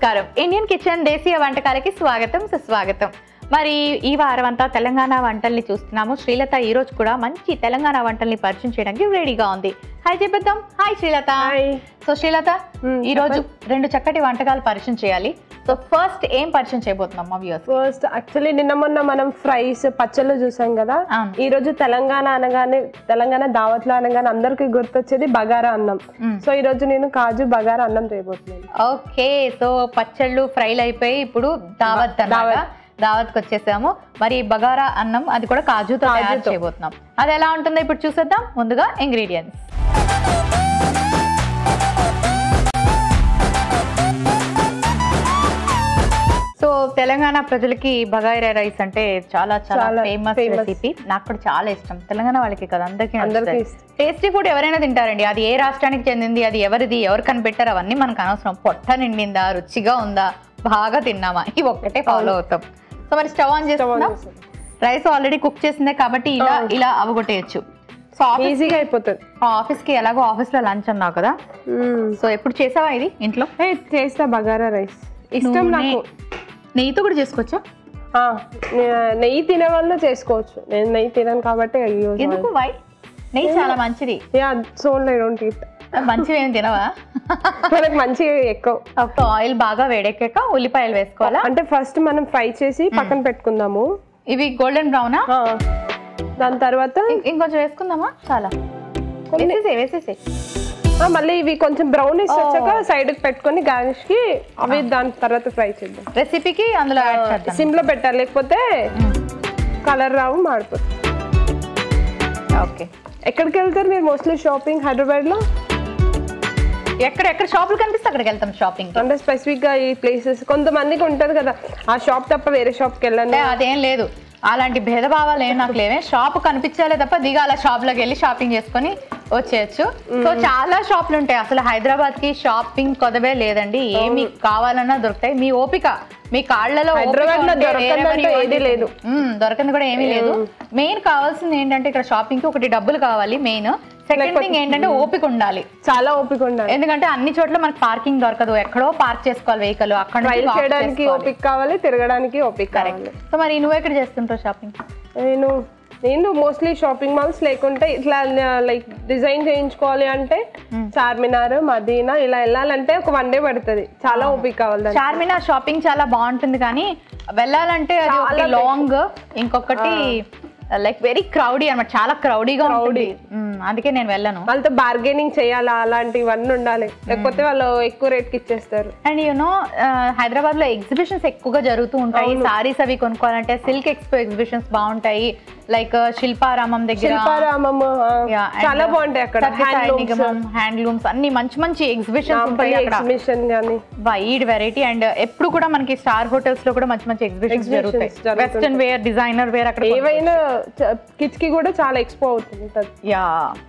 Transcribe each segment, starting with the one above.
నమస్కారం Indian kitchen దేశీయ వంటకాలకి స్వాగతం సుస్వాగతం మరి ఈ వారం అంతా తెలంగాణ వంటల్ని చూస్తున్నాము శ్రీలత ఈ రోజు కూడా మంచి తెలంగాణ వంటల్ని పరిచయం చేయడానికి రెడీగా ఉంది హాయ్ చెప్పేద్దాం hi Srilatha hi. So Srilatha Hmm, ఈ రోజు రెండు చక్కటి వంటకాలు పరిచయం చేయాలి సో ఫస్ట్ ఏం పరిచయం చేయబోతున్నాం మా వ్యూస్ ఫస్ట్ యాక్చువల్లీ నిన్న మొన్న మనం ఫ్రైస్ పచ్చళ్ళు చూసాం కదా అవును. ఈ రోజు తెలంగాణ అనగానే తెలంగాణ దావత్లో అనగానే అందరికి గుర్తొచ్చేది బగారా అన్నం మ్మ్. సో ఈ రోజు నేను కాజు బగారా అన్నం చేయబోతున్నాను ఓకే సో పచ్చళ్ళు ఫ్రైలు అయిపోయి ఇప్పుడు దావత్ అన్నమాట దావత్. దావత్కి వచ్చేసాము మరి బగారా అన్నం అది కూడా కాజుతో తయారు కాజుతో. చేయబోతున్నాం అది ఎలా ఉంటుందో ఇప్పుడు చూసేద్దాం ముందుగా ఇంగ్రీడియంట్స్ సో తెలంగాణ ప్రజలకి బగారా రైస్ అంటే చాలా చాలా చాలా ఫేమస్ famous. రెసిపీ నాకు కూడా చాలా ఇష్టం తెలంగాణ వాళ్ళకి కదా అందరికీ అందరికీ నచ్చుతుంది. ఇష్టం. టేస్టీ ఫుడ్ ఎవరైనా తింటారండి అది ఏ రాష్ట్రానికి చెందింది అది ఎవరిది ఎవరు కనిపెట్టారు అవన్నీ మనకు అనవసరం పొట్ట నిండిందా రుచిగా ఉందా బాగా తిన్నామా ఇవి ఒక్కటే ఫాలో అవుతాం సో మరి స్టవ్ ఆన్ చేసుకుందాం రైస్ ఆల్రెడీ కుక్ చేసిందే కాబట్టి ఇలా అవును. ఇలా అవగొట్టేయచ్చు సో ఆఫీస్ ఈజీగా అయిపోతుంది ఆఫీస్ కి ఎలాగో ఆఫీస్ లో లంచ్ అన్నావు కదా మ్మ్. సో ఎప్పుడు చేసావా ఇది ఇంట్లో ఏ, చేస్తా బగారా రైస్ ఇష్టం నూనె. నాకు నెయ్యితో కూడా చేసుకోవచ్చా ఆ, నే- నెయ్యి తినే వాళ్ళు చేసుకోవచ్చు నేను నెయ్యి తినను కాబట్టి అయ్యో ఎందుకు వై నెయ్యి చాలా మంచిది యా సోల్ ఐ డోంట్ ఈట్ మంచివి ఏం తినవా మనకి మంచిగా ఎక్కువ ఒక ఆయిల్ బాగా వేడెక్కాక ఉల్లిపాయలు వేసుకోవాలా అంటే ఫస్ట్ మనం ఫ్రై చేసి పక్కన పెట్టుకుందాము ఇవి గోల్డెన్ బ్రౌనా ఆ, దాని తర్వాత ఇంకొంచెం వేసుకుందామా చాలా కొన్ని- వేసేసే వేసేసే ఆ, మళ్ళీ ఇవి కొంచెం బ్రౌనిష్ వచ్చాక సైడ్ కి పెట్టుకొని గార్నిష్ కి అవి దాని తర్వాత ఫ్రై చేద్దాం రెసిపీకి అందులో యాడ్ చేద్దాం సిమ్ లో పెట్టాలి లేకపోతే కలర్ రావు మాడిపోతుంది ఓకే ఎక్కడికి వెళ్తారు మీరు మోస్ట్లీ షాపింగ్ హైదరాబాద్ లో ఎక్కడ ఎక్కడ షాపులు కనిపిస్తే అక్కడికి వెళ్తాం షాపింగ్ అంటే స్పెసిఫిక్ గా ఈ ప్లేసెస్ కొంతమందికి ఉంటది కదా ఆ షాప్ తప్ప వేరే షాప్ కి వెళ్ళండి అదేం లేదు అలాంటి భేదభావాలు ఏం నాకు లేవే షాప్ కనిపించాలే తప్ప దిగాల షాప్ లోకి వెళ్ళి షాపింగ్ చేసుకొని వచ్చేయచ్చు సో చాలా షాపులు ఉంటాయి అసలు హైదరాబాద్ కి షాపింగ్ కొదవే లేదండి ఏమి కావాలన్నా దొరుకుతాయి మీ ఓపిక మీ కాళ్ళలో ఓపిక హైదరాబాద్ లో ఉంటే దొరకదంటూ wherever you ఏదీ want to- లేదు. మ్మ్, దొరకంది కూడా ఏమీ లేదు మెయిన్ కావాల్సింది ఏంటంటే ఇక్కడ షాపింగ్ కి ఒకటి డబ్బులు కావాలి మెయిన్ సెకండ్ థింగ్ ఏంటంటే ఓపిక ఉండాలి చాలా ఓపిక ఉండాలి ఎందుకంటే అన్ని చోట్ల మనకి పార్కింగ్ దొరకదు ఎక్కడో పార్క్ చేసుకోవాలి వెహికల్ అక్కడ నుంచి ట్రైల్ walk చేయడానికి చేసుకోవాలి. ఓపిక కావాలి తిరగడానికి ఓపిక కావాలి సో మరి నువ్వు ఎక్కడ చేస్తుంటావు షాపింగ్ నేను నేను మోస్ట్లీ షాపింగ్ మాల్స్ లేకుంటే ఇట్లా లైక్ డిజైన్ చేయించుకోవాలి అంటే చార్మినార్ మదీనా ఇలా వెళ్ళాలంటే ఒక వన్ డే పడుతుంది చాలా ఓపిక కావాలి దానికి. చార్మినార్ షాపింగ్ చాలా బాగుంటుంది కానీ వెళ్ళాలంటే అది చాలా ఒకటి లాంగ్ ఇంకొకటి లైక్ వెరీ క్రౌడీ అన్నమాట చాలా క్రౌడీగా ఉంటుంది మ్మ్, అందుకే నేను వెళ్ళను వాళ్ళతో బార్గెనింగ్ చేయాలా అలాంటివన్నీ ఉండాలి లేకపోతే వాళ్ళు ఎక్కువ రేట్కి ఇచ్చేస్తారు అండ్ యూనో హైదరాబాద్ లో ఎగ్జిబిషన్స్ ఎక్కువగా జరుగుతూ ఉంటాయి సారీస్ అవి కొనుక్కోవాలంటే సిల్క్ ఎక్స్పో ఎగ్జిబిషన్స్ బాగుంటాయి లైక్ శిల్పారామం దగ్గర శిల్పారామం ఆ, చాలా బాగుంటాయి అక్కడ హ్యాండ్లూమ్స్ అన్ని మంచి మంచి ఎగ్జిబిషన్స్ ఉంటాయి అక్కడ ఎగ్జిబిషన్ కానీ వైడ్ వెరైటీ అండ్ ఎప్పుడు కూడా మనకి స్టార్ హోటల్స్ లో కూడా మంచి మంచి ఎగ్జిబిషన్స్ Exhibitions జరుగుతాయి జరుగుతుంటాయి. వెస్టర్న్ వేర్ డిజైనర్ వేర్ అక్కడ ఏవైనా కిడ్స్ కి కూడా చాలా ఎక్స్పో అవుతుంది యా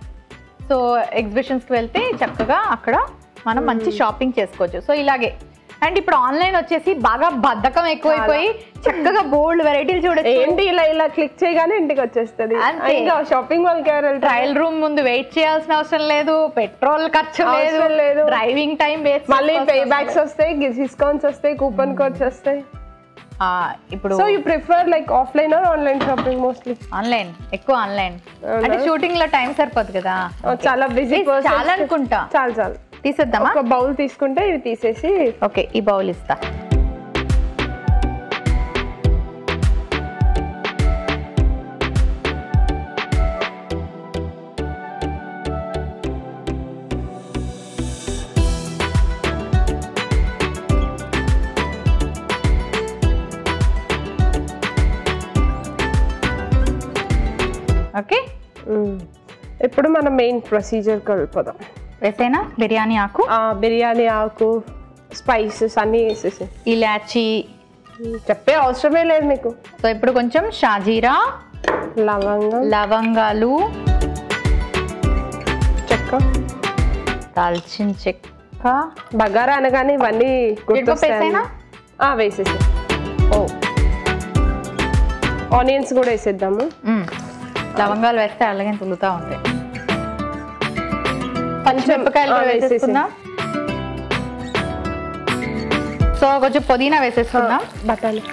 సో ఎగ్జిబిషన్స్ కి వెళ్తే చక్కగా అక్కడ మనం మంచి షాపింగ్ చేసుకోవచ్చు సో ఇలాగే అండ్ ఇప్పుడు ఆన్లైన్ వచ్చేసి బాగా బద్ధకం ఎక్కువైపోయి చక్కగా బోల్డ్ వెరైటీలు చూడొచ్చు ఏంటి ఇలా ఇలా క్లిక్ చేయగానే ఇంటికి వచ్చేస్తుంది అంతే. ఇంకా షాపింగ్ మాల్ కి ఎవరు వెళ్తారు ట్రయల్ రూమ్ ముందు వెయిట్ చేయాల్సిన అవసరం లేదు పెట్రోల్ ఖర్చు లేదు అవసరం లేదు. డ్రైవింగ్ టైం వేస్ట్ మళ్ళీ పే బ్యాక్స్ వస్తాయి డిస్కౌంట్స్ వస్తాయి కూపన్ కోడ్స్ వస్తాయి ఇప్పుడు so you prefer like offline or online shopping mostly online ఎక్కువ ఆన్లైన్ అవునా? అంటే షూటింగ్ లో టైం సరిపోదు కదా చాలా బిజీ Please, చాలా అనుకుంటా చాలు చాలు తీసేద్దామా ఒక బౌల్ తీసుకుంటే ఇవి తీసేసి ఓకే ఈ బౌల్ ఇస్తా ఓకే మ్మ్. ఇప్పుడు మనం మెయిన్ ప్రొసీజర్ వెళ్ళిపోదాం వేసేనా బిర్యానీ ఆకు ఆ, బిర్యానీ ఆకు స్పైసెస్ అన్నీ వేసేసి ఇలాచి చెప్పే అవసరమే లేదు మీకు సో ఇప్పుడు కొంచెం షాజీరా లవంగం లవంగాలు చెక్క దాల్చిన చెక్క బగారా అనగానే ఇవన్నీ గుర్తొస్తాయి వేసేనా? ఆ, వేసేసి ఓ ఆనియన్స్ కూడా వేసేద్దాము మ్మ్. లవంగాలు వేస్తే అలాగే తులుతా ఉంటాయి పచ్చిమిరపకాయలు కూడా ఆ, వేసేసి. వేసేసుకుందాం సో కొంచెం పుదీనా వేసేసుకుందాం బఠానీ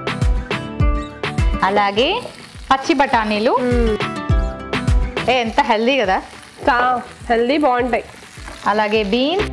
అలాగే పచ్చి బఠానీలు ఏ ఎంత హెల్దీ కదా చా హెల్దీ బాగుంటాయి అలాగే బీన్స్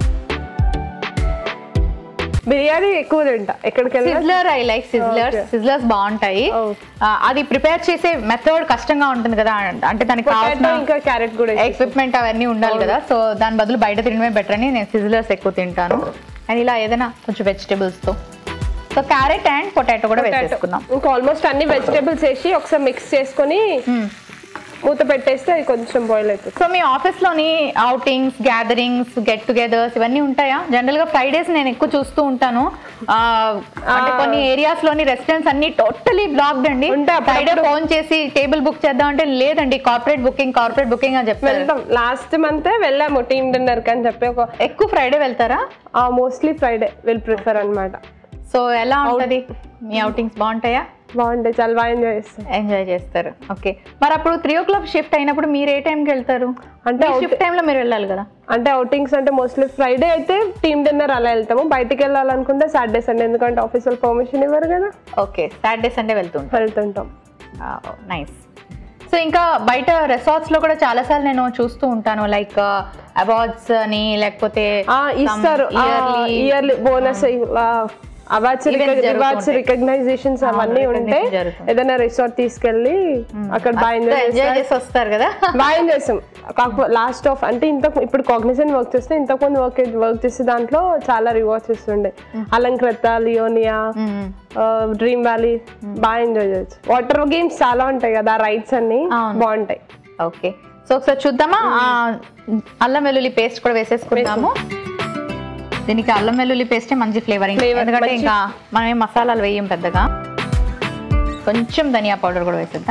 బిర్యానీ ఎక్కువ తింటా ఎక్కడికి వెళ్ళినా sizzler I like sizzlers Okay. Sizzlers బాగుంటాయి Oh. ఆ, అది ప్రిపేర్ చేసే మెథడ్ కష్టంగా ఉంటుంది కదా అంటే దానికి పొటాటో కావాల్సిన ఇంకా క్యారెట్ కూడా వేసేసి. ఎక్విప్మెంట్ అవన్నీ ఉండాలి కదా సో దాని బదులు బయట తినడమే బెటర్ అని నేను సిజిలర్స్ ఎక్కువ తింటాను అండ్ ఇలా ఏదైనా కొంచెం vegetables తో సో క్యారెట్ అండ్ పొటాటో కూడా Potato. వేసేసుకుందాం ఇంకా ఆల్మోస్ట్ అన్ని వెజిటేబుల్స్ వేసి ఒకసారి మిక్స్ చేసుకొని మూత పెట్టేస్తే అది కొంచెం బాయిల్ అవుతుంది సో మీ ఆఫీస్ లోని అవుటింగ్స్ గ్యాదరింగ్స్ గెట్ టుగెదర్స్ ఇవన్నీ ఉంటాయా జనరల్ గా ఫ్రైడేస్ నేను ఎక్కువ చూస్తూ ఉంటాను ఆ, అంటే ఆ. కొన్ని ఏరియాస్ లోని రెస్టారెంట్స్ అన్ని టోటలీ బ్లాక్డ్ అండి ఉంటాయి, ఫ్రైడే అప్పుడప్పుడు. ఫోన్ చేసి టేబుల్ బుక్ చేద్దాం అంటే లేదండి కార్పొరేట్ బుకింగ్ కార్పొరేట్ బుకింగ్ అని చెప్తారు వెళ్తాం లాస్ట్ మంత్ వెళ్ళాము టీమ్ డిన్నర్ అని చెప్పి ఒక ఎక్కువ ఫ్రైడే వెళ్తారా మోస్ట్లీ ఫ్రైడే విల్ ప్రిఫర్ అన్నమాట సో ఎలా ఉంటది మీ అవుటింగ్స్ బాగుంటాయా బాగుంటాయి చాలా బాగా ఎంజాయ్ చేస్తాం ఎంజాయ్ చేస్తారు ఓకే మరి అప్పుడు త్రీ ఓ క్లాక్ షిఫ్ట్ అయినప్పుడు మీరు ఏ టైంకి వెళ్తారు అంటే out- షిఫ్ట్ టైంలో మీరు వెళ్ళాలి కదా అంటే అవుటింగ్స్ అంటే మోస్ట్లీ ఫ్రైడే అయితే టీమ్ డిన్నర్ అలా వెళ్తాము బయటికి వెళ్ళాలనుకుంటే సాటర్డే సండే ఎందుకంటే ఆఫీస్ వాళ్ళు పర్మిషన్ ఇవ్వరు కదా ఓకే సాటర్డే సండే వెళ్తుంటారు వెళ్తుంటాం నైస్ సో ఇంకా బయట రిసార్ట్స్ లో కూడా చాలా సార్లు నేను చూస్తూ ఉంటాను లైక్ అవార్డ్స్ అని లేకపోతే ఆ, ఇస్తారు yearly- yearly bonus awards Events జరుగుతూ రివార్డ్స్ ఉంటాయి. రికగ్నైజేషన్స్ అవును, అవన్నీ ఉంటే recognition జరుగుతుంది. ఏదైనా రిసార్ట్ తీసుకెళ్ళి అక్కడ బాగా ఎంజాయ్ ఎంజాయ్ చేసి వస్తారు కదా బాగా ఎంజాయ్ చేస్తాం కాకపోతే లాస్ట్ ఆఫ్ అంటే ఇంత ఇప్పుడు కాగ్నిజన్ వర్క్ చేస్తే ఇంతకు ముందు వర్క్ వర్క్ చేసే దాంట్లో చాలా రివార్డ్స్ ఇస్తుండే అలంకృత లియోనియా మ్మ్. డ్రీమ్ వ్యాలీ బాగా ఎంజాయ్ చేయొచ్చు వాటర్ గేమ్స్ చాలా ఉంటాయి కదా రైడ్స్ అన్ని అవును. బాగుంటాయి ఓకే సో ఒకసారి చూద్దామా ఆ, అల్లం వెల్లుల్లి పేస్ట్ కూడా వేసేసుకుందాము దీనికి అల్లం వెల్లుల్లి పేస్టే మంచి ఫ్లేవరింగ్ Flavor, ఎందుకంటే మంచి- ఇంకా మనం ఏం మసాలాలు వేయం పెద్దగా కొంచెం ధనియా పౌడర్ కూడా వేసేద్దాం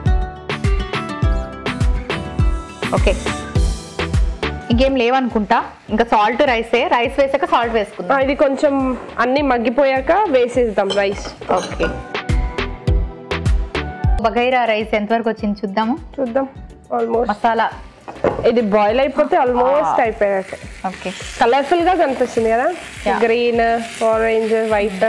ఓకే ఇంకేం లేవనుకుంటా ఇంకా సాల్ట్ రైసే రైస్ వేసాక సాల్ట్ ఆ, వేసుకుందాం ఇది కొంచెం అన్ని మగ్గిపోయాక వేసేద్దాం రైస్ ఓకే బగైరా రైస్ ఎంతవరకు వచ్చింది చూద్దాము చూద్దాం ఆల్మోస్ట్ మసాలా ఇది బాయిల్ అయిపోతే ఆల్మోస్ట్ అయిపోయాక ఓకే కలర్ఫుల్ గా కనిపిస్తుంది కదా Yeah. Green orange white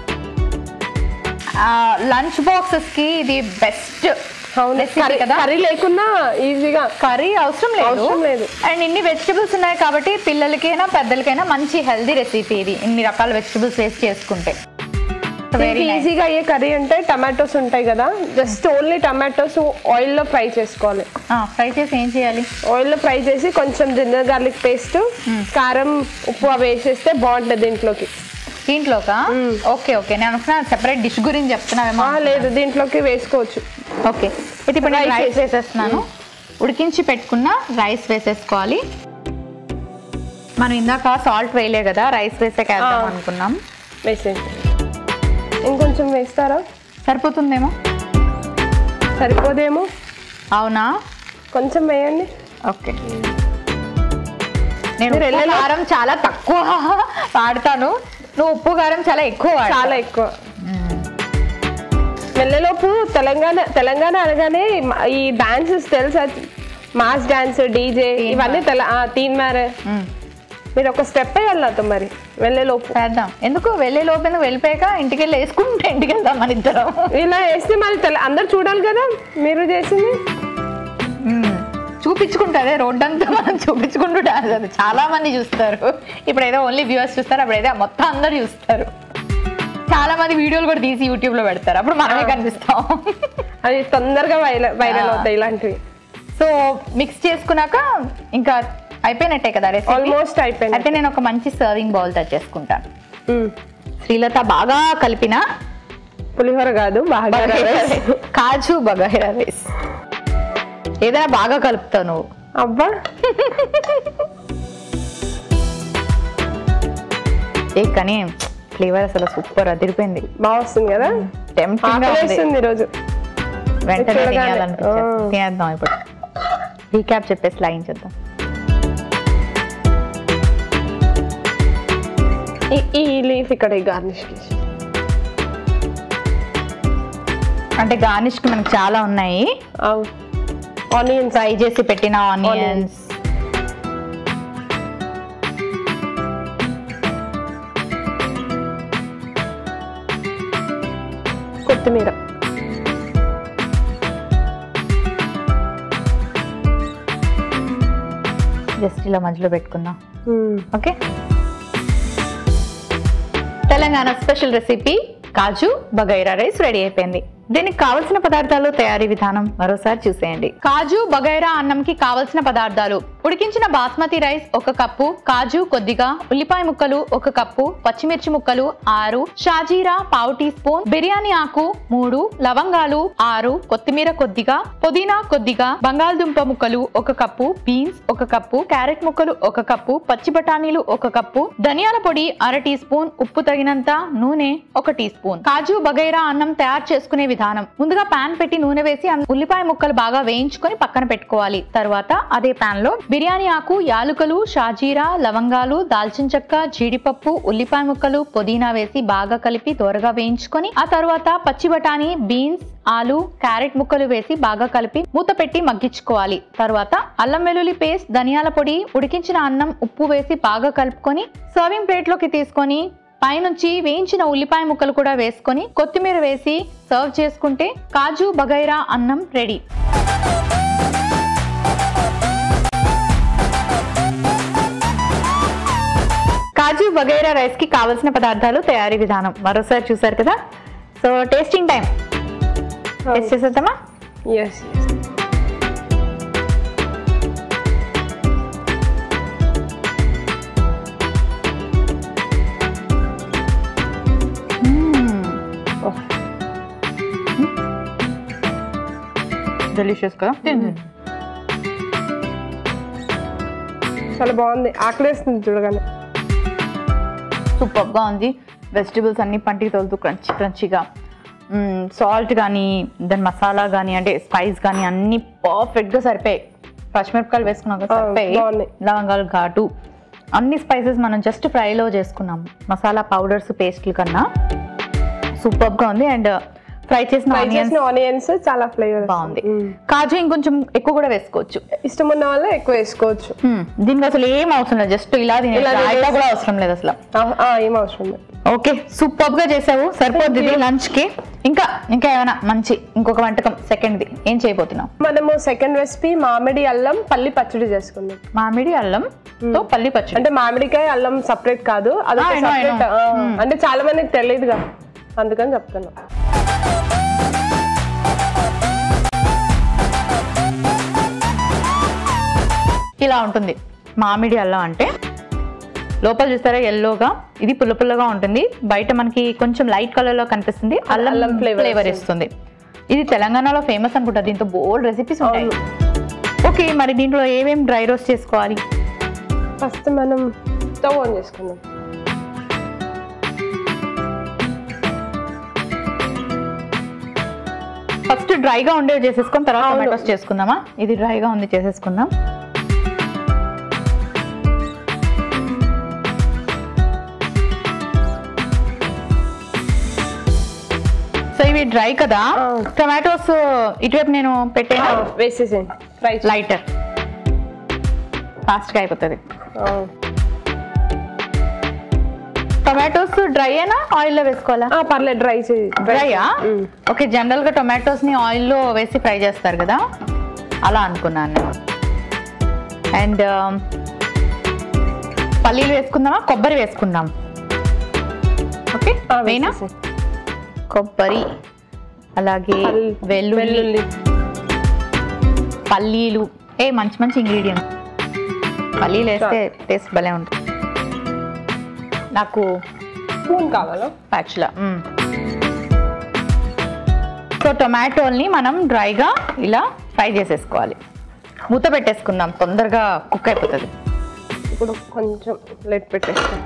lunch boxes కి ఇది బెస్ట్ రెసిపీ కదా కర్రీ లేకున్నా ఈజీగా కర్రీ అవసరం లేదు అవసరం లేదు. అండ్ ఇన్ని వెజిటబుల్స్ ఉన్నాయి కాబట్టి పిల్లలకైనా పెద్దలకైనా మంచి హెల్దీ రెసిపీ ఇది ఇన్ని రకాల వెజిటబుల్స్ వేసి చేసుకుంటే వెరీ నైస్ ఈజీగా అయ్యే కర్రీ అంటే టమాటోస్ ఉంటాయి కదా జస్ట్ ఓన్లీ టమాటోస్ ఆయిల్ లో ఫ్రై చేసుకోవాలి ఫ్రై చేసి ఏం చేయాలి ఆయిల్ లో ఫ్రై చేసి కొంచెం జింజర్ గార్లిక్ పేస్ట్ కారం ఉప్పు అవి వేసేస్తే బాగుంటుంది దీంట్లోకి దీంట్లోకా ఓకే ఓకే నేను అనుకున్నా సెపరేట్ డిష్ గురించి చెప్తున్నావేమో ఆ, లేదు దీంట్లోకి వేసుకోవచ్చు ఓకే ఇది ఇప్పుడు నేను Rice రైస్ వేసేస్తున్నాను ఉడికించి పెట్టుకున్న రైస్ వేసేసుకోవాలి మనం ఇందాక సాల్ట్ వేయలే కదా రైస్ వేసాక వేద్దాం ఆ. అనుకున్నాం వేసేసి ఇంకొంచెం వేస్తారా సరిపోతుందేమో సరిపోదేమో అవునా కొంచెం వేయండి ఓకే నేను మీరు ఉప్పు ఎల్లెల్లో- కారం చాలా తక్కువ వాడతాను నువ్వు ఉప్పు కారం చాలా ఎక్కువ వాడతావు. చాలా ఎక్కువ వెళ్ళలోపు తెలంగాణ తెలంగాణ అనగానే మ- ఈ డాన్సెస్ తెలుసా మాస్ డాన్స్ డీజే తీన్ ఇవన్నీ తెల తీన్ మార్ మ్మ్. మీరు ఒక స్టెప్ వేయాలి నాతో మరి వెళ్ళేలోపు చేద్దాం ఎందుకు వెళ్ళే లోపు ఎందుకు వెళ్ళిపోయాక ఇంటికి వెళ్ళి వేసుకుంటే ఇంటికి వెళ్దాం మన ఇద్దరం ఇలా వేస్తే మళ్ళీ తెల అందరు చూడాలి కదా మీరు చేసింది మ్మ్. చూపించుకుంటారే రోడ్ అంతా మనం చూపించుకుంటూ డాన్స్ అది చాలా మంది చూస్తారు ఇప్పుడు ఏదో ఓన్లీ వ్యూవర్స్ చూస్తారు అప్పుడు ఏదో మొత్తం అందరు చూస్తారు చాలా మంది వీడియోలు కూడా తీసి యూట్యూబ్ లో పెడతారు అప్పుడు మనమే కనిపిస్తాం అది తొందరగా వైరల్ వైరల్ ఆ. అవుతాయి ఇలాంటివి సో మిక్స్ చేసుకున్నాక ఇంకా అయిపోయినట్టే కదా రెసిపీ ఆల్మోస్ట్ అయిపోయింది అయితే నేను ఒక మంచి సర్వింగ్ బౌల్ చేసుకుంటాను మ్మ్. శ్రీలత బాగా కలిపిన పులిహోర కాదు బాగా కాజు బగారా రైస్ ఏదైనా బాగా కలుపుతావు నువ్వు అబ్బా ఏ కానీ ఫ్లేవర్ అసలు సూపర్ అదిరిపోయింది బాగా వస్తుంది కదా టెంప్టింగ్ గా ఉంది ఆకలేస్తుంది ఈరోజు వెంటనే చూడగానే. తినేయాలనిపించేది ఆ. తినేద్దాం ఇప్పుడు రీక్యాప్ చెప్పేసి లాగించేద్దాం ఈ- ఈ లీఫ్ ఇక్కడ గార్నిష్ అంటే గార్నిష్ కి మనకు చాలా ఉన్నాయి ఆనియన్స్ ఫ్రై చేసి పెట్టిన ఆనియన్స్ కొత్తిమీర జస్ట్ ఇలా మధ్యలో పెట్టుకుందాం మ్మ్. Okay Telangana special recipe kaju bagara rice ready అయిపోయింది దీనికి కావలసిన పదార్థాలు తయారీ విధానం మరోసారి చూసేయండి కాజు బగైరా అన్నంకి కావలసిన పదార్థాలు ఉడికించిన బాస్మతి రైస్ ఒక కప్పు కాజు కొద్దిగా ఉల్లిపాయ ముక్కలు ఒక కప్పు పచ్చిమిర్చి ముక్కలు ఆరు షాజీరా పావు టీ స్పూన్ బిర్యానీ ఆకు మూడు లవంగాలు ఆరు కొత్తిమీర కొద్దిగా పుదీనా కొద్దిగా బంగాళదుంప ముక్కలు ఒక కప్పు బీన్స్ ఒక కప్పు క్యారెట్ ముక్కలు ఒక కప్పు పచ్చి బఠానీలు ఒక కప్పు ధనియాల పొడి అర టీ స్పూన్ ఉప్పు తగినంత నూనె ఒక టీ స్పూన్ కాజు బగైరా అన్నం తయారు చేసుకునే విధానం ముందుగా పాన్ పెట్టి నూనె వేసి అన్- ఉల్లిపాయ ముక్కలు బాగా వేయించుకొని పక్కన పెట్టుకోవాలి తర్వాత అదే పాన్ లో బిర్యానీ ఆకు యాలుకలు షాజీరా లవంగాలు దాల్చిన చెక్క జీడిపప్పు ఉల్లిపాయ ముక్కలు పుదీనా వేసి బాగా కలిపి దోరగా వేయించుకొని ఆ తర్వాత పచ్చి బఠానీ బీన్స్ ఆలు క్యారెట్ ముక్కలు వేసి బాగా కలిపి మూత పెట్టి మగ్గించుకోవాలి తర్వాత అల్లం వెల్లుల్లి పేస్ట్ ధనియాల పొడి ఉడికించిన అన్నం ఉప్పు వేసి బాగా కలుపుకొని సర్వింగ్ ప్లేట్ లోకి తీసుకొని పైనుంచి వేయించిన ఉల్లిపాయ ముక్కలు కూడా వేసుకొని కొత్తిమీర వేసి సర్వ్ చేసుకుంటే కాజు బగైరా అన్నం రెడీ కాజు బగైరా రైస్ కి కావలసిన పదార్థాలు తయారీ విధానం మరోసారి చూసారు కదా సో టేస్టింగ్ టైం టేస్ట్ చేసేద్దామా ఎస్ ఎస్ డెలిషియస్ కదా చాలా బాగుంది ఆకలేస్తుంది చూడగానే సూపర్గా ఉంది వెజిటబుల్స్ అన్ని పంటికి తోలుతూ క్రంచీ క్రంచీగా సాల్ట్ కానీ దాని మసాలా కానీ అంటే స్పైస్ కానీ అన్ని పర్ఫెక్ట్గా సరిపోయాయి పచ్చిమిరపకాయలు వేసుకున్నాక ఆ, సరిపోయి బాగున్నాయి. లవంగాలు ఘాటు అన్ని స్పైసెస్ మనం జస్ట్ ఫ్రైలో చేసుకున్నాం మసాలా పౌడర్స్ పేస్ట్లు కన్నా సూపర్గా ఉంది అండ్ ఫ్రై చేసిన ఫ్రై ఆనియన్స్ చేసిన ఆనియన్స్ చాలా ఫ్లేవర్ బాగుంది కాజు ఇంకొంచెం ఎక్కువ కూడా వేసుకోవచ్చు ఇష్టం ఉన్న వాళ్ళు ఎక్కువ వేసుకోవచ్చు మ్మ్. దీనికి అసలు ఏం అవసరం లేదు జస్ట్ ఇలా తినేసి ఇలా రాయితా తినేసి- కూడా అవసరం లేదు అసలు ఆ, ఆ, ఏం అవసరం లేదు ఓకే సూపర్ గా చేసావు సరిపోద్ది లంచ్ కి ఇంకా ఇంకా ఏమైనా మంచి ఇంకొక వంటకం సెకండ్ ది ఏం చేయబోతున్నాం మనము సెకండ్ రెసిపీ మామిడి అల్లం పల్లి పచ్చడి చేసుకుందాం మామిడి అల్లం తో పల్లి పచ్చడి అంటే మామిడికాయ అల్లం సపరేట్ కాదు అదొక I know, I separate, know. ఆ, Hmm. అంటే చాలా మందికి తెలియదుగా అందుకని చెప్తున్నా ఇలా ఉంటుంది మామిడి అల్లం అంటే లోపల చూస్తారా ఎల్లోగా ఇది పుల్ల పుల్లగా ఉంటుంది బయట మనకి కొంచెం లైట్ కలర్ లో కనిపిస్తుంది అల్లం అల్లం flavor ఫ్లేవర్ ఇస్తుంది ఇది తెలంగాణలో ఫేమస్ అనుకుంటా దీంతో బోల్డ్ రెసిపీస్ ఉంటాయి అవును. ఓకే మరి దీంట్లో ఏమేమి డ్రై రోస్ట్ చేసుకోవాలి ఫస్ట్ మనం స్టవ్ ఆన్ చేసుకుందాం ఫస్ట్ డ్రైగా ఉండేవి చేసేసుకొని తర్వాత అవును. టొమాటోస్ చేసుకుందామా ఇది డ్రైగా ఉంది చేసేసుకుందాం సో ఇవి డ్రై కదా ఆ. టొమాటోస్ ఇటువైపు నేను పెట్టేనా వేసేసేయండి ఫ్రై లైటర్ ఫాస్ట్గా అయిపోతుంది టొమాటోస్ డ్రై అయినా ఆయిల్లో వేసుకోవాలా పర్లేదు డ్రై చేయి డ్రైయా మ్మ్. ఓకే జనరల్ గా టొమాటోస్ ని ఆయిల్ లో వేసి ఫ్రై చేస్తారు కదా అలా అనుకున్నాను నేను అండ్ పల్లీలు వేసుకుందామా కొబ్బరి వేసుకుందాం ఓకే ఆ, వేనా వేసేసేయ్. కొబ్బరి అలాగే పల్లి- వెల్లుల్లి వెల్లుల్లి పల్లీలు ఏ మంచి మంచి ఇంగ్రీడియంట్ పల్లీలు వేస్తే టేస్ట్ భలే ఉంటుంది నాకు స్పూన్ కావాలా ప్యాచ్లా సో టొమాటోల్ని మనం డ్రైగా ఇలా ఫ్రై చేసేసుకోవాలి మూత పెట్టేసుకుందాం తొందరగా కుక్ అయిపోతుంది ఇప్పుడు కొంచెం లెట్ పెట్టేస్తాం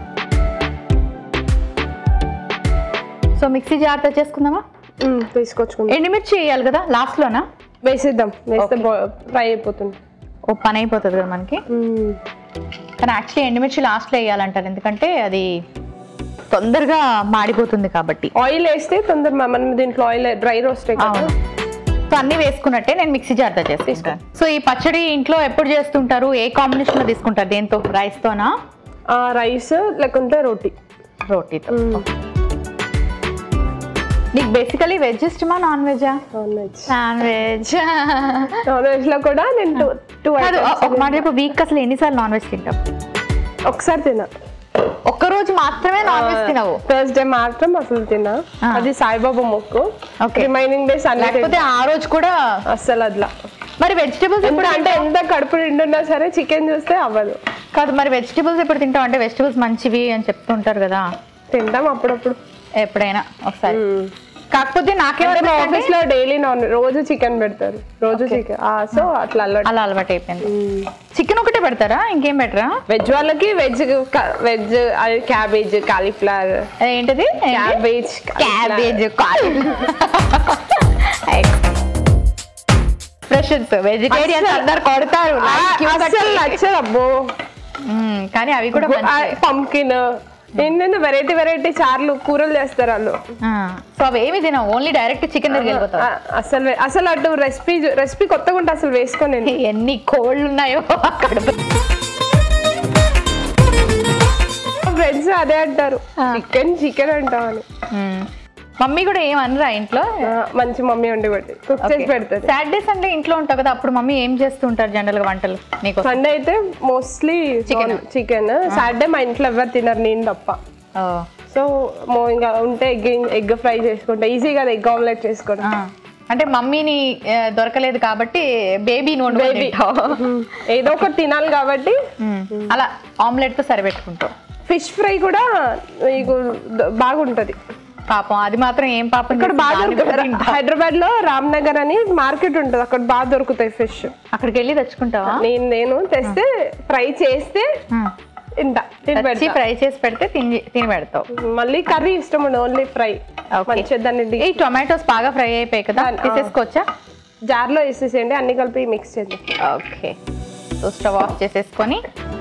సో మిక్సీ జాగ్రత్త చేసుకుందామా మ్మ్, తీసుకొచ్చుకుందాం ఎండుమిర్చి వేయాలి కదా లాస్ట్లోనా వేసేద్దాం వేస్తే Okay. ఫ్రై అయిపోతుంది ఓ పని అయిపోతుంది కదా మనకి మ్మ్. కానీ యాక్చువల్లీ ఎండుమిర్చి లాస్ట్లో వేయాలంటారు ఎందుకంటే అది తొందరగా మాడిపోతుంది కాబట్టి ఆయిల్ వేస్తే తొందర మనం దీంట్లో ఆయిల్ డ్రై రోస్ట్ అవును సో అన్ని వేసుకున్నట్టే నేను మిక్సీ జార్తో చేసుకుంటాను సో ఈ పచ్చడి ఇంట్లో ఎప్పుడు చేస్తుంటారు ఏ కాంబినేషన్ లో తీసుకుంటారు దేంతో రైస్ తోనా రైస్ లేకుంటే రోటీ రోటీతో నీకు బేసికలీ వెజ్ ఇష్టమా నాన్ వెజా non veg non veg non veg లో కూడా నేను టూ టూ కాదు ఒక మాట రేపు వీక్ అసలు ఎన్నిసార్లు నాన్ వెజ్ తింటావు ఒకసారి తిన్నా ఒక్క రోజు మాత్రమే నాన్ వెజ్ తినవు థర్స్డే మాత్రం అసలు తిన్నా ఆ. అది సాయిబాబా మొక్కు Okay. రిమైనింగ్ డేస్ అన్ని లేకపోతే ఆ రోజు కూడా అస్సలు అట్లా మరి వెజిటబుల్స్ ఇప్పుడు ఎప్పుడు అంటే ఎంత కడుపు నిండున్నా సరే చికెన్ చూస్తే అవ్వదు కాదు మరి వెజిటబుల్స్ ఎప్పుడు తింటావు అంటే వెజిటబుల్స్ మంచివి అని చెప్తుంటారు కదా తింటాం అప్పుడప్పుడు ఎప్పుడైనా ఒకసారి కాకపోతే అంటే మా నాకేమో ఆఫీస్ లో డైలీ నాన్ రోజు చికెన్ పెడతారు రోజు చికెన్ సో అట్లా అలవాటు అలా అలవాటు అయిపోయింది చికెన్ ఒకటే పెడతారా ఇంకేం పెట్టరా వెజ్ వాళ్ళకి వెజ్ వెజ్ అది క్యాబేజ్ కాలీఫ్లవర్ ఏంటిది క్యాబేజ్ క్యాబేజ్ ఫ్రెషన్స్ వెజిటేరియన్స్ అస్సలు- అందరు కొడతారు like you అసలు కట్టి. నచ్చదు అబ్బో మ్మ్, కానీ అవి కూడా మంచివే. పంకిన్ ఏంటంటే వెరైటీ వెరైటీ చార్లు కూరలు చేస్తారు వాళ్ళు ఆ, సో అవి ఏమి తినవు ఓన్లీ డైరెక్ట్ చికెన్ దగ్గర వెళ్ళిపోతావు ఆ, అసలు అసలు అటు రెసిపీ రెసిపీ కొత్తగా ఉంటే అసలు వేసుకోను నేను ఎన్ని కోళ్ళు ఉన్నాయో అక్కడ ఫ్రెండ్స్ అదే అంటారు ఆ. చికెన్ చికెన్ అంటామని మ్మ్. మమ్మీ కూడా ఏం అనరా ఇంట్లో ఆ, మంచి మమ్మీ వండి పెట్టి కుక్ చేసి పెడతారు సాటర్డే సండే ఇంట్లో ఉంటావు కదా అప్పుడు మమ్మీ ఏం చేస్తుంటారు జనరల్ గా వంటలు నీకు సండే అయితే మోస్ట్లీ Chicken. చికెన్ సాటర్డే మా ఇంట్లో ఎవరు తినరు నేను తప్ప సో మో ఇంకా ఉంటే ఎగ్ ఎగ్ ఫ్రై చేసుకుంటా ఈజీ కదా ఎగ్ ఆమ్లెట్ చేసుకోవడం అంటే మమ్మీని ఆ, దొరకలేదు కాబట్టి బేబీ నూనె Baby. ఏదో ఒకటి తినాలి కాబట్టి అలా ఆమ్లెట్ తో సరిపెట్టుకుంటావు ఫిష్ ఫ్రై కూడా మీకు ద- బాగుంటది పాపం అది మాత్రం ఏం పాపం ఇక్కడ చేసింది? బాగా దాన్ని కూడా దొరుకుతాయి తింటా. హైదరాబాద్ లో రామ్నగర్ అని మార్కెట్ ఉంటుంది అక్కడ బాగా దొరుకుతాయి ఫిష్ అక్కడికి వెళ్ళి తెచ్చుకుంటావా నేను నేను తెస్తే ఫ్రై చేస్తే మ్మ్. తింటా తిని తెచ్చి పెడతా ఫ్రై చేసి పెడితే తిని తిని పెడతావు మళ్ళీ కర్రీ ఇష్టం ఉండదు ఓన్లీ ఫ్రై Okay. మంచిగా దాన్ని ఈ టొమాటోస్ బాగా ఫ్రై అయిపోయాయి కదా దాన్ని, ఆ. తీసేసుకోవచ్చా జార్ లో వేసేసేయండి అన్ని కలిపి మిక్స్ చేద్దాం ఓకే సో స్టవ్ ఆఫ్ చేసేసుకొని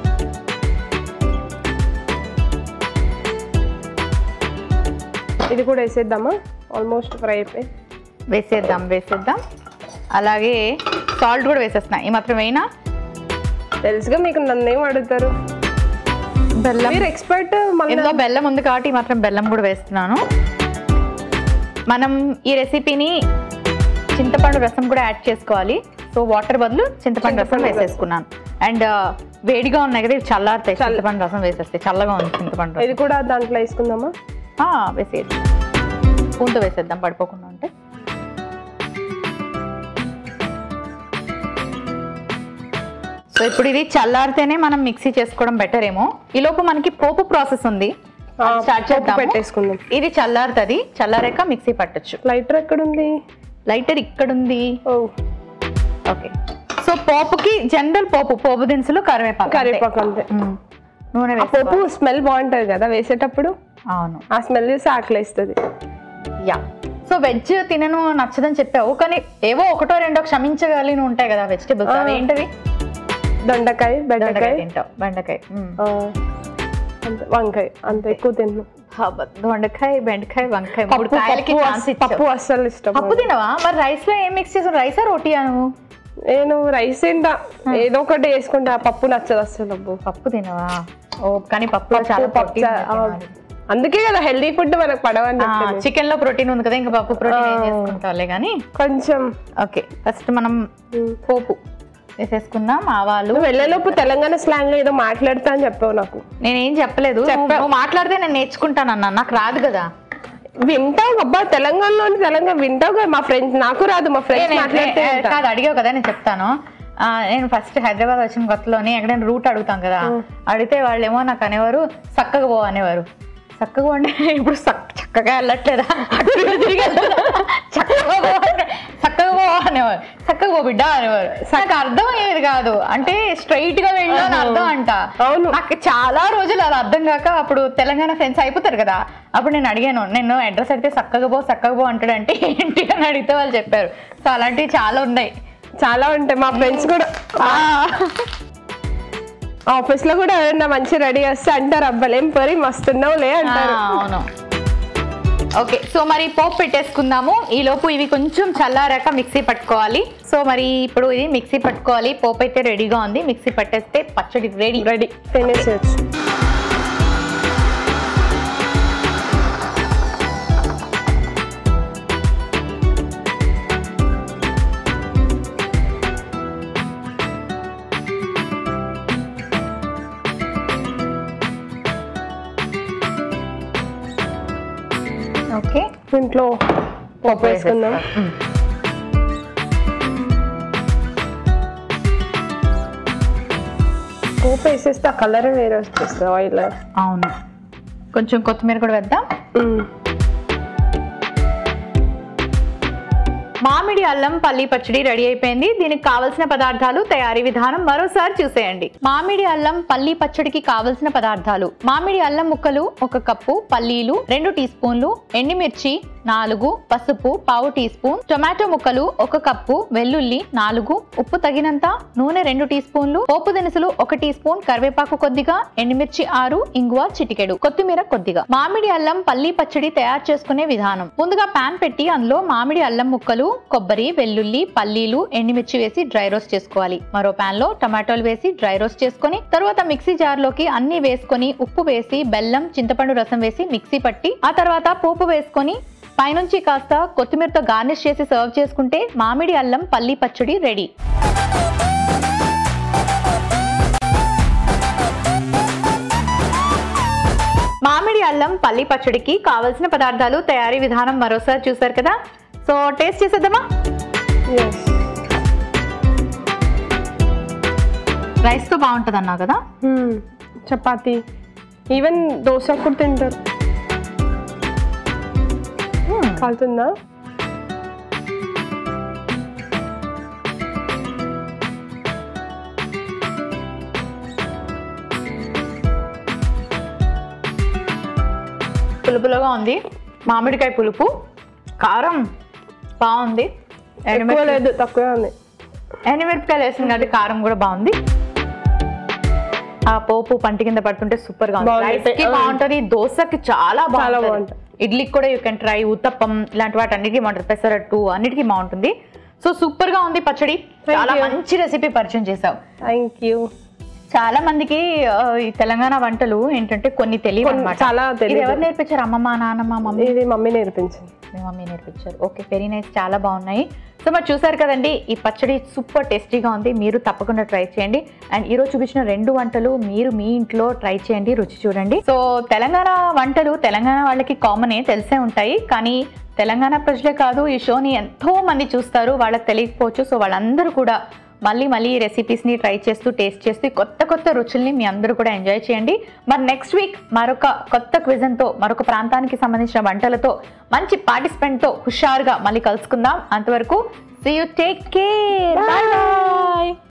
ఇది కూడా వేసేద్దామా ఆల్మోస్ట్ ఫ్రై అయిపోయి వేసేద్దాం వేసేద్దాం అలాగే సాల్ట్ కూడా వేసేస్తున్నా ఈ మాత్రం వేయినా తెలుసుగా మీకు నన్ను ఏం అడుగుతారు బెల్లం మీరు ఎక్స్పర్ట్ మళ్ళీ ఇందులో బెల్లం ఉంది కాబట్టి ఈ మాత్రం బెల్లం కూడా వేస్తున్నాను మనం ఈ రెసిపీని చింతపండు రసం కూడా యాడ్ చేసుకోవాలి సో వాటర్ బదులు చింతపండు రసం చింతపండు రసం. వేసేసుకున్నాను అండ్ వేడిగా ఉన్నాయి కదా ఇవి చల్లారుతాయి చింతపండు రసం వేసేస్తే చల్లగా ఉంది చింతపండు రసం ఇది కూడా దాంట్లో వేసుకుందామా ఆ, వేసేయచ్చు స్పూన్తో వేసేద్దాం పడిపోకుండా ఉంటే సో ఇప్పుడు ఇది చల్లారితేనే మనం మిక్సీ చేసుకోవడం బెటర్ ఏమో ఈ లోపు మనకి పోపు ప్రాసెస్ ఉంది ఆ, స్టార్ట్ పోపు చేద్దాం పెట్టేసుకుందాం ఇది చల్లారుతుంది చల్లారాక మిక్సీ పట్టొచ్చు లైటర్ ఎక్కడ ఉంది లైటర్ ఇక్కడ ఉంది ఓ ఓకే సో పోపుకి జనరల్ పోపు పోపు దినుసులు కరివేపాకు అంతే. కరివేపాకు అంతే మ్మ్. నూనె ఆ పోపు వేసుకోవాలి. స్మెల్ బాగుంటది కదా వేసేటప్పుడు అవును ఆ స్మెల్ చూసి ఆకలిస్తుంది యా సో వెజ్ తినను నచ్చదని చెప్పావు కానీ ఏవో ఒకటో రెండో క్షమించగలిగిన ఉంటాయి కదా వెజిటబుల్స్ అవి ఏంటవి దొండకాయ దొండకాయ బెండకాయ తింటావు బెండకాయ మ్మ్. ఆ, అంతే వంకాయ అంత ఎక్కువ తిన్ను హబ్బ, దొండకాయ బెండకాయ వంకాయ మూడు పప్పు కాయలకి పప్పు ఛాన్స్ అస్- పప్పు ఇచ్చావు అస్సలు ఇష్టం పప్పు తినవా మరి రైస్ లో ఏం మిక్స్ చేసావు రైసా రోటీయా నువ్వు నేను రైస్ తింటా ఏదో ఒకటి వేసుకుంటా ఆ పప్పు నచ్చదు అస్సలు అబ్బో పప్పు తినవా ఓ కానీ పప్పులో చాలా పప్పు protein చా- ఆ, ఉంది. అందుకే కదా హెల్దీ ఫుడ్ మనకు పడవని ఆ, చెప్పింది చికెన్ లో ప్రోటీన్ ఉంది కదా ఇంకా పప్పు ప్రోటీన్ ఏం ఆ. చేసుకుంటావులే కానీ కొంచెం ఓకే ఫస్ట్ మనం ఉమ్. పోపు వేసేసుకుందాం ఆవాలు నువ్వు వెళ్ళేలోపు తెలంగాణ స్లాంగ్ లో ఏదో మాట్లాడతా అని చెప్పావు నాకు నేనేం చెప్పలేదు చెప్పా. నువ్వు నువ్వు మాట్లాడితే నేను నేర్చుకుంటానన్నా నాకు రాదు కదా వింటావు అబ్బా తెలంగాణలోని తెలంగాణ వింటావు కదా మా ఫ్రెండ్స్ నాకు రాదు మా ఏ, ఫ్రెండ్స్ నేను- మాట్లాడితే ఏ, వింటా. కాదు అడిగావు కదా నేను చెప్తాను ఆ, నేను ఫస్ట్ హైదరాబాద్ వచ్చిన కొత్తలోనే ఎక్కడైనా రూట్ అడుగుతాం కదా అడిగితే వాళ్ళేమో నాకు అనేవారు చక్కగా పో అనేవారు చక్కగా అంటే ఇప్పుడు చక్- చక్కగా వెళ్ళట్లేదా అటు ఇటు తిరిగి వెళ్తున్నా. చక్కగా పో అంటే, చక్కగా పో అనేవారు చక్కగా పో బిడ్డ అనేవారు నాకు అర్థం అయ్యేది కాదు అంటే స్ట్రైట్ గా వెళ్ళు అని అర్థం అంట అవును. నాకు చాలా రోజులు అది అర్థం కాక అప్పుడు తెలంగాణ ఫ్రెండ్స్ అయిపోతారు కదా అప్పుడు నేను అడిగాను నేను అడ్రస్ అడిగితే చక్కగా పో చక్కగా పో అంటాడంటే ఏంటి అని అడిగితే వాళ్ళు చెప్పారు సో అలాంటివి చాలా ఉన్నాయి చాలా ఉంటాయి మా ఫ్రెండ్స్ కూడా ఆఫీస్ లో కూడా ఎవరైనా మంచి రెడీ వస్తే అంటారు అబ్బాలేం పరి మస్తున్నావు లే ఆ, అంటారు అవును ఓకే సో మరి పోపు పెట్టేసుకుందాము ఈ లోపు ఇవి కొంచెం చల్లారాక మిక్సీ పట్టుకోవాలి సో మరి ఇప్పుడు ఇది మిక్సీ పట్టుకోవాలి పోపు అయితే రెడీగా ఉంది మిక్సీ పట్టేస్తే పచ్చడి రెడీ రెడీ తినేసేయచ్చు దీంట్లో పప్పు వేసుకుందాం మ్మ్. పోపు వేసేస్తే ఆ కలర్ వేరే వచ్చేస్తుంది ఆయిల్ అవును కొంచెం కొత్తిమీర కూడా వేద్దాం మామిడి అల్లం పల్లి పచ్చడి రెడీ అయిపోయింది దీనికి కావలసిన పదార్థాలు తయారీ విధానం మరోసారి చూసేయండి మామిడి అల్లం పల్లి పచ్చడికి కావలసిన పదార్థాలు మామిడి అల్లం ముక్కలు ఒక కప్పు పల్లీలు రెండు టీ స్పూన్లు ఎండిమిర్చి నాలుగు పసుపు పావు టీ స్పూన్ టొమాటో ముక్కలు ఒక కప్పు వెల్లుల్లి నాలుగు ఉప్పు తగినంత నూనె రెండు టీ స్పూన్లు పోపు దినుసులు ఒక టీ స్పూన్ కరివేపాకు కొద్దిగా ఎండుమిర్చి ఆరు ఇంగువ చిటికెడు కొత్తిమీర కొద్దిగా మామిడి అల్లం పల్లి పచ్చడి తయారు చేసుకునే విధానం ముందుగా పాన్ పెట్టి అందులో మామిడి అల్లం ముక్కలు కొబ్బరి వెల్లుల్లి పల్లీలు ఎండుమిర్చి వేసి డ్రై రోస్ట్ చేసుకోవాలి మరో పాన్ లో టమాటోలు వేసి డ్రై రోస్ట్ చేసుకొని తర్వాత మిక్సీ జార్ లోకి అన్ని వేసుకొని ఉప్పు వేసి బెల్లం చింతపండు రసం వేసి మిక్సీ పట్టి ఆ తర్వాత పోపు వేసుకొని పైనుంచి కాస్త కొత్తిమీరతో గార్నిష్ చేసి సర్వ్ చేసుకుంటే మామిడి అల్లం పల్లి పచ్చడి రెడీ మామిడి అల్లం పల్లి పచ్చడికి కావలసిన పదార్థాలు తయారీ విధానం మరోసారి చూసారు కదా సో టేస్ట్ చేసేద్దామా ఎస్ రైస్ తో బాగుంటది అన్నావు కదా చపాతి ఈవెన్ దోశ కూడా తింటారు కాలుతుందా పులుపులుగా ఉంది మామిడికాయ పులుపు కారం బాగుంది ఎక్కువ ఎండుమిరపకాయలు లేదు తక్కువే ఉంది ఎండుమిరపకాయలు వేసింది కాబట్టి కారం కూడా బాగుంది ఆ పోపు పంటి కింద పడుతుంటే సూపర్ గా ఉంది బాగుంది. రైస్ కి బాగుంటది దోశకి చాలా బాగుంటుంది బాగుంటది. ఇడ్లీకి కూడా యూ కెన్ ట్రై ఉత్తప్పం ఇలాంటి వాటి అన్నిటికీ బాగుంటుంది పెసరట్టు అన్నిటికీ బాగుంటుంది సో సూపర్ గా ఉంది పచ్చడి చాలా you. మంచి రెసిపీ పరిచయం చేసావు థ్యాంక్ యూ చాలా మందికి ఆ, ఈ తెలంగాణ వంటలు ఏంటంటే కొన్ని తెలియదు కొన్ని అనమాట చాలా తెలీదు. ఎవరు నేర్పించారు అమ్మమ్మ నాన్నమ్మ మమ్మీ ఇది మమ్మీ నేర్పించింది మీ మమ్మీ నేర్పించారు ఓకే వెరీ నైస్ చాలా బాగున్నాయి సో మరి చూసారు కదండి ఈ పచ్చడి సూపర్ టేస్టీగా ఉంది మీరు తప్పకుండా ట్రై చేయండి అండ్ ఈరోజు చూపించిన రెండు వంటలు మీరు మీ ఇంట్లో ట్రై చేయండి రుచి చూడండి సో తెలంగాణ వంటలు తెలంగాణ వాళ్ళకి కామనే తెలిసే ఉంటాయి కానీ తెలంగాణ ప్రజలే కాదు ఈ షోని ఎంతో మంది చూస్తారు వాళ్ళకి తెలియకపోవచ్చు సో వాళ్ళందరూ కూడా మళ్ళీ మళ్ళీ ఈ రెసిపీస్ని ట్రై చేస్తూ టేస్ట్ చేస్తూ కొత్త కొత్త రుచుల్ని మీ అందరూ కూడా ఎంజాయ్ చేయండి మరి నెక్స్ట్ వీక్ మరొక కొత్త క్విజన్తో మరొక ప్రాంతానికి సంబంధించిన వంటలతో మంచి పార్టిసిపెంట్తో హుషారుగా మళ్ళీ కలుసుకుందాం అంతవరకు see you take care bye bye